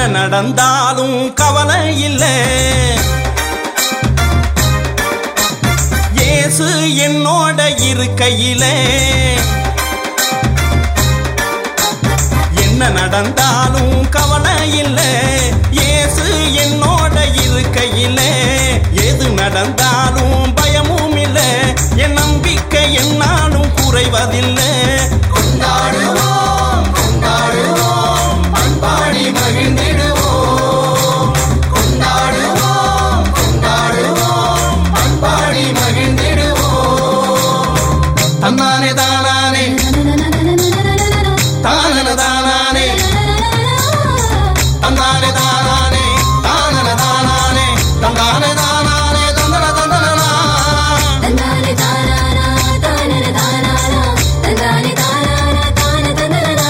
என்ன நடந்தாலும் கவலை இல்லை இயேசு என்னோட இருக்கையிலே என்ன நடந்தாலும் கவலை இல்லை இயேசு என்னோட இருக்கையிலே எது நடந்தாலும் பயமும் இல்லை என் நம்பிக்கை என்னாலும் குறைவதில்லை கொண்டாடுவோம் கொண்டாடுவோம் பண்பாடி மகிழ்ந்திடுவோம் கொண்டாடுவோம் கொண்டாடுவோம் பண்பாடி மகிழ்ந்திடுவோம் தன்னானே தானானே தானன தானானே தந்தானே தானானே தானன தானானே தந்தானே தானானே தந்தன தந்தனா தந்தானே தானானா தானன தானானா தந்தானே தானானா தான தந்தனனா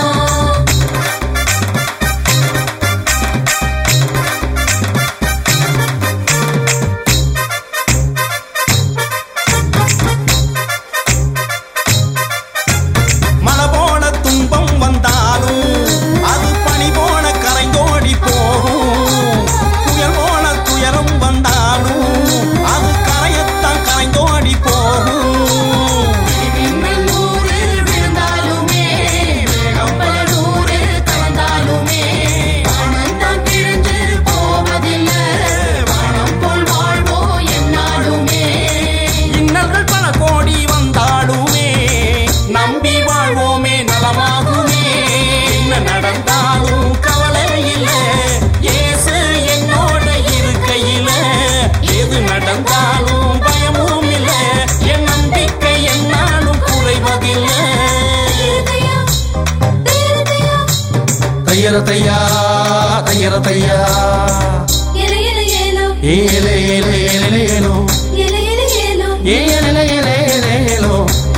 மலை போன துன்பம் வந்தாலும் அது பனி போன கரைந்தோடி போகும் புயல் போன துயரம் வந்தாலும் அது கரையத்தான் கரைந்தோடி போகும் மின்னல் நூறு விழுந்தாலுமே கப்பல் நூறு கலந்தாலுமே வானம் தான் பிரிஞ்சு போவதில்லை வானம் போல் வாழ்வோ என்னாலுமே இன்னல்கள் பல கோடி வந்தாலுமே நம்பி வாழ்வோமே நலமாகுமே என்ன நடந்தாலும் கவலை இல்லை இயேசு என்னோட இருக்கையில எது நடந்தாலும் பயமும் இல்லை என் நம்பிக்கை என்னாலும் குறைவதில்லை தீரதையா தீரதையா தையர தையா தையர தையா எல எல ஏலோ ஏலே ஏலே ஏலே ஏலோ எல எல ஏலோ ஏலே ஏலே ஏலேலோ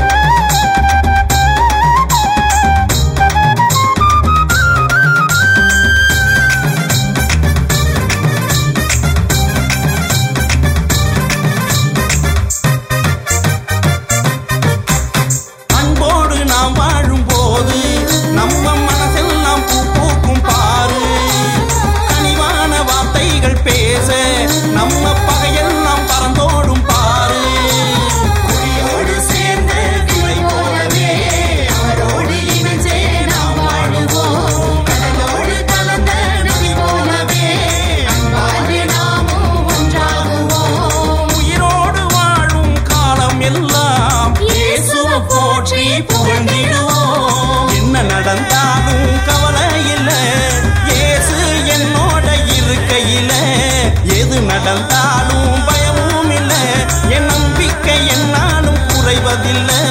அன்போடு நாம் வாழும் போது நம்ம மனசெல்லாம் பூ பூக்கும் பாரு கனிவான வார்த்தைகள் பேச நம்ம பகையெல்லாம் பறந்தோடும் பாரு கொடியோடு சேர்ந்த விதை போலவே அவரோடு இணைஞ்சே நாம் வாழுவோம் கடலோடு கலந்த நதி போலவே வாழ்வு நாமும் ஒன்றாகுவோம் உயிரோடு வாழும் காலம் எல்லாம் இயேசுவை போற்றி புகழ்ந்திடுவோம் என்ன நடந்தாலும் கவலை இல்லை இயேசு என்னோட இருக்கையில எது நடந்தாலும் பயமும் இல்லை என் நம்பிக்கை என்னாலும் குறைவதில்லை